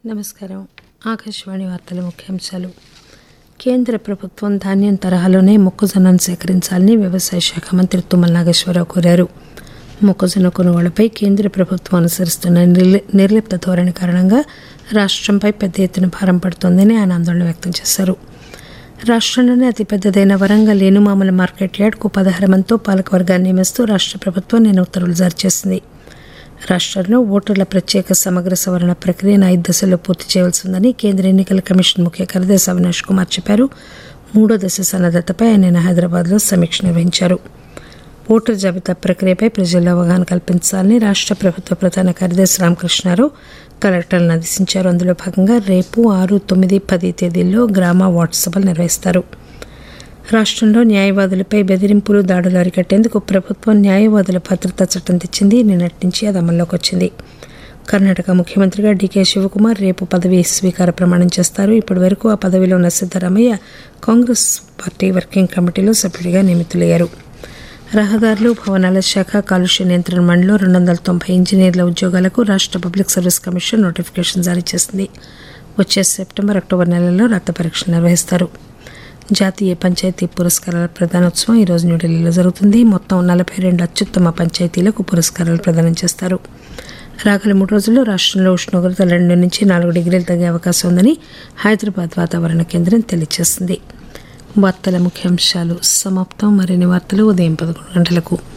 నమస్కారం ఆకాశవాణి వార్తల ముఖ్యాంశాలు కేంద్ర ప్రభుత్వం ధాన్యం తరహాలోనే మొక్కజొన్నను సేకరించాలని వ్యవసాయ శాఖ మంత్రి తుమ్మల నాగేశ్వరరావు కోరారు మొక్కజొన్న కొనుగోళ్లపై కేంద్ర ప్రభుత్వం అనుసరిస్తున్న నిర్లి- నిర్లిప్త ధోరణి కారణంగా రాష్ట్రంపై పెద్ద ఎత్తున భారం పడుతోందని ఆయన ఆందోళన వ్యక్తం చేశారు రాష్ట్రంలోనే అతిపెద్దదైన వరంగల్ ఏనుమామల మార్కెట్ యార్డ్కు పదహారు మందితో పాలకవర్గాన్ని నియమిస్తూ రాష్ట్ర ప్రభుత్వం నిన్న ఉత్తర్వులు జారీ చేసింది రాష్ట్రంలో ఓటర్ల ప్రత్యేక సమగ్ర సవరణ ప్రక్రియను ఐదు దశల్లో పూర్తి చేయాల్సి ఉందని కేంద్ర ఎన్నికల కమిషన్ ముఖ్య కార్యదర్శి అవినాష్ కుమార్ చెప్పారు మూడో దశ సన్నద్దతపై ఆయన నిన్న హైదరాబాద్లో సమీక్ష నిర్వహించారు ఓటర్ జాబితా ప్రక్రియపై ప్రజల్లో అవగాహన కల్పించాలని రాష్ట్ర ప్రభుత్వ ప్రధాన కార్యదర్శి రామకృష్ణారావు కలెక్టర్లను ఆదేశించారు అందులో భాగంగా రేపు ఆరు తొమ్మిది పది తేదీల్లో గ్రామ వార్డు సభలు నిర్వహిస్తారు రాష్ట్రంలో న్యాయవాదులపై బెదిరింపులు దాడులు అరికట్టేందుకు ప్రభుత్వం న్యాయవాదుల భద్రతా చట్టం తెచ్చింది నిన్నటి నుంచి అది అమల్లోకి వచ్చింది కర్ణాటక ముఖ్యమంత్రిగా డీకే శివకుమార్ రేపు పదవి స్వీకార ప్రమాణం చేస్తారు ఇప్పటి వరకు ఆ పదవిలో ఉన్న సిద్దరామయ్య కాంగ్రెస్ పార్టీ వర్కింగ్ కమిటీలో సభ్యుడిగా నియమితులయ్యారు రహదారులు భవనాల శాఖ కాలుష్య నియంత్రణ మండలిలో రెండు వందల తొంభై ఇంజనీర్ల ఉద్యోగాలకు రాష్ట్ర పబ్లిక్ సర్వీస్ కమిషన్ నోటిఫికేషన్ జారీ చేసింది వచ్చే సెప్టెంబర్ అక్టోబర్ నెలల్లో రక్త పరీక్షలు నిర్వహిస్తారు జాతీయ పంచాయతీ పురస్కారాల ప్రదానోత్సవం ఈరోజు న్యూఢిల్లీలో జరుగుతుంది మొత్తం నలభై రెండు అత్యుత్తమ పంచాయతీలకు పురస్కారాలు ప్రదానం చేస్తారు రాగల మూడు రోజుల్లో రాష్ట్రంలో ఉష్ణోగ్రత రెండు నుంచి నాలుగు డిగ్రీలు తగ్గే అవకాశం ఉందని హైదరాబాద్ వాతావరణ కేంద్రం తెలియజేసింది వార్తల ముఖ్యాంశాలు సమాప్తం మరిన్ని వార్తలు ఉదయం పదకొండు గంటలకు